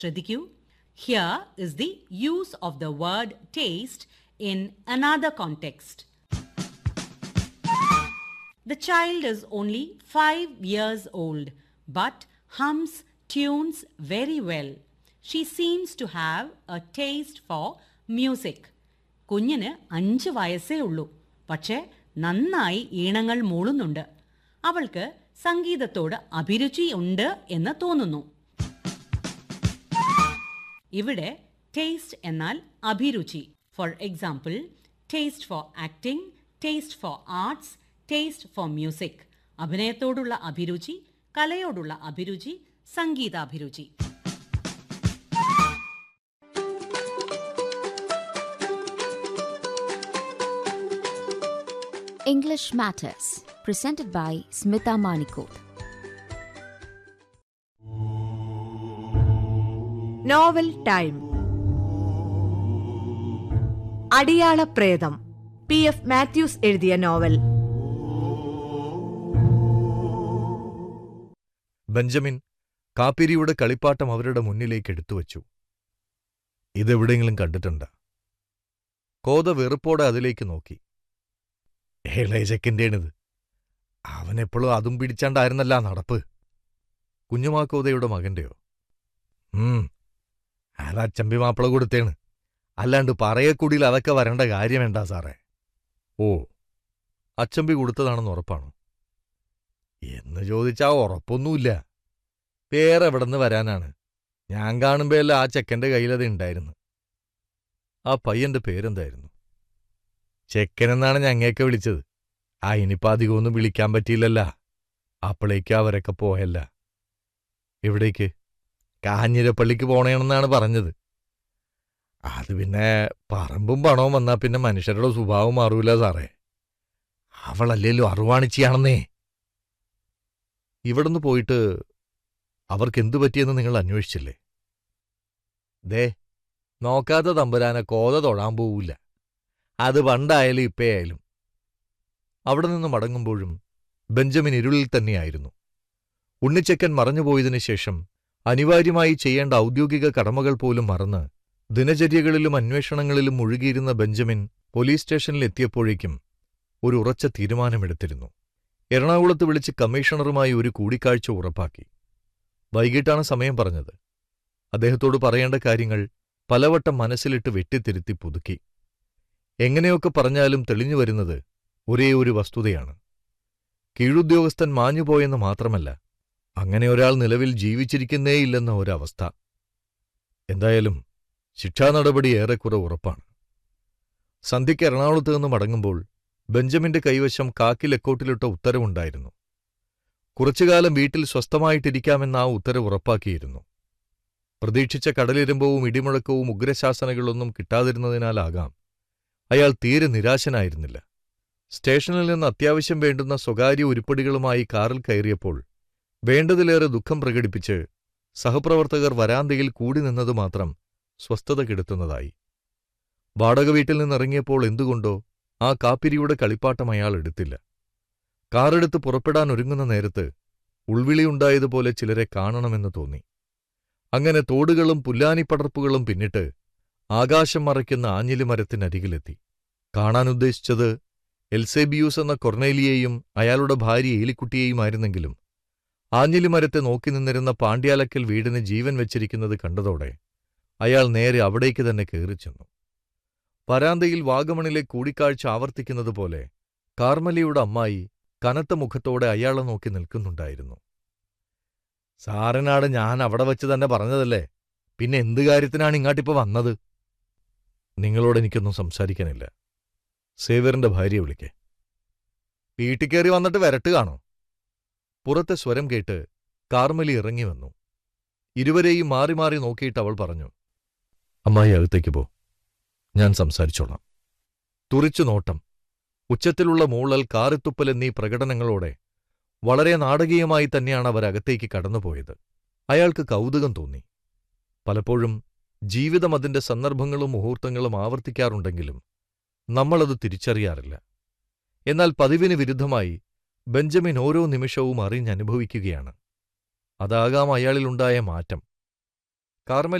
ശ്രദ്ധിക്കൂ here is the use of the word taste in another context The child is only five years old, but hums tunes very well. She seems to have a taste for music. കുഞ്ഞിന് അഞ്ച് വയസ്സേ ഉള്ളൂ പക്ഷേ നന്നായി ഈണങ്ങൾ മൂളുന്നുണ്ട് അവൾക്ക് സംഗീതത്തോട് അഭിരുചി ഉണ്ട് എന്ന് തോന്നുന്നു ഇവിടെ ടേസ്റ്റ് എന്നാൽ അഭിരുചി for example taste for acting taste for arts taste for music അഭിനയത്തോടുള്ള അഭിരുചി കലയോടുള്ള അഭിരുചി സംഗീതാഭിരുചി English Matters, presented by Smita Manikot. Novel time അടിയാള പ്രേതം പി എഫ് മാത്യൂസ് എഴുതിയ നോവൽ ബെഞ്ചമിൻ കാപ്പിരിയുടെ കളിപ്പാട്ടം അവരുടെ മുന്നിലേക്ക് എടുത്തുവച്ചു ഇതെവിടെയെങ്കിലും കണ്ടിട്ടുണ്ട് കോത വെറുപ്പോടെ അതിലേക്ക് നോക്കി ഇളയ ചെക്കൻ്റേണിത് അവനെപ്പോഴും അതും പിടിച്ചാണ്ടായിരുന്നല്ല നടപ്പ് കുഞ്ഞുമാക്കോതയുടെ മകന്റെയോ ഉം അത് അച്ചമ്പി മാപ്പിള കൊടുത്തേണ് അല്ലാണ്ട് പറയക്കുടിയിൽ അതൊക്കെ വരേണ്ട കാര്യം വേണ്ട സാറേ ഓ അച്ചമ്പി കൊടുത്തതാണെന്ന് ഉറപ്പാണോ എന്ന് ചോദിച്ചാ ഉറപ്പൊന്നുമില്ല പേരെവിടെന്ന് വരാനാണ് ഞാൻ കാണുമ്പോഴല്ല ആ ചെക്കന്റെ കയ്യിലത് ഉണ്ടായിരുന്നു ആ പയ്യന്റെ പേരെന്തായിരുന്നു ചെക്കനെന്നാണ് ഞങ്ങയൊക്കെ വിളിച്ചത് ആ ഇനിയിപ്പോ അധികമൊന്നും വിളിക്കാൻ പറ്റിയില്ലല്ല അപ്പോഴേക്ക് അവരൊക്കെ പോയല്ല എവിടേക്ക് കാഞ്ഞിരപ്പള്ളിക്ക് പോണേണെന്നാണ് പറഞ്ഞത് അത് പിന്നെ പറമ്പും പണവും വന്നാ പിന്നെ മനുഷ്യരുടെ സ്വഭാവം മാറൂല സാറേ അവളല്ലേലും അറുവാണിച്ചിയാണെന്നേ ഇവിടുന്ന് പോയിട്ട് അവർക്ക് എന്തു പറ്റിയെന്ന് നിങ്ങൾ അന്വേഷിച്ചില്ലേ ദേ നോക്കാത്ത തമ്പുരാനെ കോത തൊഴാൻ പോവില്ല അത് പണ്ടായാലും ഇപ്പയായാലും അവിടെ നിന്ന് മടങ്ങുമ്പോഴും ബെഞ്ചമിൻ ഇരുളിൽ തന്നെയായിരുന്നു ഉണ്ണിച്ചക്കൻ മറഞ്ഞുപോയതിനു ശേഷം അനിവാര്യമായി ചെയ്യേണ്ട ഔദ്യോഗിക കടമകൾ പോലും മറന്ന് ദിനചര്യകളിലും അന്വേഷണങ്ങളിലും മുഴുകിയിരുന്ന ബെഞ്ചമിൻ പോലീസ് സ്റ്റേഷനിൽ എത്തിയപ്പോഴേക്കും ഒരു ഉറച്ച തീരുമാനമെടുത്തിരുന്നു എറണാകുളത്ത് വിളിച്ച് കമ്മീഷണറുമായി ഒരു കൂടിക്കാഴ്ച ഉറപ്പാക്കി വൈകിട്ടാണ് സമയം പറഞ്ഞത് അദ്ദേഹത്തോട് പറയേണ്ട കാര്യങ്ങൾ പലവട്ടം മനസ്സിലിട്ട് വെട്ടിത്തിരുത്തി പുതുക്കി എങ്ങനെയൊക്കെ പറഞ്ഞാലും തെളിഞ്ഞു വരുന്നത് ഒരേ ഒരു വസ്തുതയാണ് കീഴുദ്യോഗസ്ഥൻ മാഞ്ഞുപോയെന്ന് മാത്രമല്ല അങ്ങനെ ഒരാൾ നിലവിൽ ജീവിച്ചിരിക്കുന്നേയില്ലെന്ന ഒരവസ്ഥ എന്തായാലും ശിക്ഷാ നടപടി ഏറെക്കുറെ ഉറപ്പാണ് സന്ധ്യയ്ക്ക് എറണാകുളത്ത് നിന്ന് മടങ്ങുമ്പോൾ ബെഞ്ചമിന്റെ കൈവശം കാക്കി ലെക്കോട്ടിലിട്ട ഉത്തരവുണ്ടായിരുന്നു കുറച്ചുകാലം വീട്ടിൽ സ്വസ്ഥമായിട്ടിരിക്കാമെന്ന ആ ഉത്തരവ് ഉറപ്പാക്കിയിരുന്നു പ്രതീക്ഷിച്ച കടലിരമ്പവും ഇടിമുഴക്കവും ഉഗ്രശാസനകളൊന്നും കിട്ടാതിരുന്നതിനാലാകാം അയാൾ തീരെ നിരാശനായിരുന്നില്ല സ്റ്റേഷനിൽ നിന്ന് അത്യാവശ്യം വേണ്ടുന്ന സ്വകാര്യ ഉരുപ്പടികളുമായി കാറിൽ കയറിയപ്പോൾ വേണ്ടതിലേറെ ദുഃഖം പ്രകടിപ്പിച്ച് സഹപ്രവർത്തകർ വരാന്തയിൽ കൂടി നിന്നത് മാത്രം സ്വസ്ഥത കെടുത്തുന്നതായി വാടക വീട്ടിൽ നിന്നിറങ്ങിയപ്പോൾ എന്തുകൊണ്ടോ ആ കാപ്പിരിയുടെ കളിപ്പാട്ടം അയാൾ എടുത്തില്ല കാറെടുത്ത് പുറപ്പെടാൻ ഒരുങ്ങുന്ന നേരത്ത് ഉൾവിളിയുണ്ടായതുപോലെ ചിലരെ കാണണമെന്ന് തോന്നി അങ്ങനെ തോടുകളും പുല്ലാനിപ്പടർപ്പുകളും പിന്നിട്ട് ആകാശം മറയ്ക്കുന്ന ആഞ്ഞിലിമരത്തിനരികിലെത്തി കാണാനുദ്ദേശിച്ചത് എൽസേബിയൂസ് എന്ന കൊർണേലിയെയും അയാളുടെ ഭാര്യ ഏലിക്കുട്ടിയെയുമായിരുന്നെങ്കിലും ആഞ്ഞിലിമരത്തെ നോക്കി നിന്നിരുന്ന പാണ്ഡ്യാലക്കൽ വീടിന് ജീവൻ വെച്ചിരിക്കുന്നത് കണ്ടതോടെ അയാൾ നേരെ അവിടേക്ക് തന്നെ കയറിച്ചെന്നു വരാന്തയിൽ വാഗമണിലെ കൂടിക്കാഴ്ച ആവർത്തിക്കുന്നതുപോലെ കാർമലിയുടെ അമ്മായി കനത്ത മുഖത്തോടെ അയാളെ നോക്കി നിൽക്കുന്നുണ്ടായിരുന്നു സാറിനാട് ഞാൻ അവിടെ വച്ച് തന്നെ പറഞ്ഞതല്ലേ പിന്നെ എന്ത് കാര്യത്തിനാണ് ഇങ്ങാട്ടിപ്പോ വന്നത് നിങ്ങളോട് എനിക്കൊന്നും സംസാരിക്കാനില്ല സേവ്യറിന്റെ ഭാര്യയെ വിളിക്കേ വീട്ടിൽ കയറി വന്നിട്ട് വരട്ട് കാണോ പുറത്തെ സ്വരം കേട്ട് കാർമലി ഇറങ്ങി വന്നു ഇരുവരെയും മാറി മാറി നോക്കിയിട്ട് അവൾ പറഞ്ഞു അമ്മായി അകത്തേക്ക് പോ ഞാൻ സംസാരിച്ചോളാം തുറിച്ചു നോട്ടം ഉച്ചത്തിലുള്ള മൂളൽ കാറിത്തുപ്പൽ എന്നീ പ്രകടനങ്ങളോടെ വളരെ നാടകീയമായി തന്നെയാണ് അവർ അകത്തേക്ക് കടന്നുപോയത് അയാൾക്ക് കൗതുകം തോന്നി പലപ്പോഴും ജീവിതം അതിന്റെ സന്ദർഭങ്ങളും മുഹൂർത്തങ്ങളും ആവർത്തിക്കാറുണ്ടെങ്കിലും നമ്മളത് തിരിച്ചറിയാറില്ല എന്നാൽ പതിവിന് വിരുദ്ധമായി ബെഞ്ചമിൻ ഓരോ നിമിഷവും അറിഞ്ഞനുഭവിക്കുകയാണ് അതാകാം അയാളിലുണ്ടായ മാറ്റം കാർമൽ